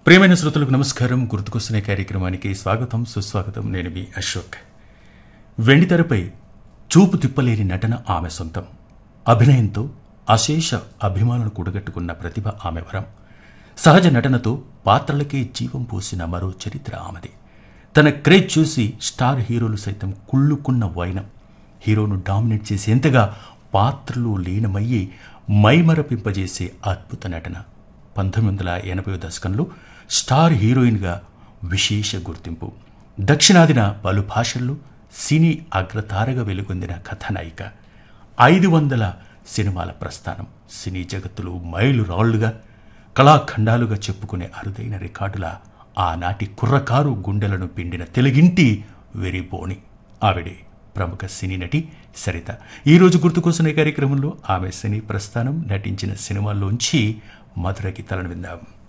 ప్రియమైన శ్రోతలకు నమస్కారం గుర్తుకొస్తున్న కార్యక్రమానికి స్వాగతం సుస్వాగతం నేను మీ అశోక్ వెండితెరపై చూపు తిప్పలేని నటన ఆమె సొంతం అభినయంతో అశేష అభిమానులు కూడగట్టుకున్న ప్రతిభ ఆమె వరం సహజ నటనతో పాత్రలకే జీవం పోసిన మరో చరిత్ర ఆమెది తన క్రేజ్ చూసి స్టార్ హీరోలు సైతం కుళ్ళుకున్న వైనం హీరోను డామినేట్ చేసేంతగా పాత్రలు లీనమయ్యి మైమరపింపజేసే అద్భుత నటన పంతొమ్మిది వందల ఎనభై దశకంలో స్టార్ హీరోయిన్గా విశేష గుర్తింపు దక్షిణాదిన పలు భాషల్లో సినీ అగ్రతారగా వెలుగొందిన కథానాయిక ఐదు వందల సినిమాల ప్రస్థానం సినీ జగత్తులో మైలు రాళ్లుగా కళాఖండాలుగా చెప్పుకునే అరుదైన రికార్డుల ఆనాటి కుర్రకారు గుండెలను పిండిన తెలుగింటి వెరిబోని ఆవిడే ప్రముఖ సినీ నటి సరిత ఈరోజు గుర్తుకొస్తున్న ఈ కార్యక్రమంలో ఆమె సినీ ప్రస్థానం నటించిన సినిమాల్లోంచి మధుర గీతాలను విందాం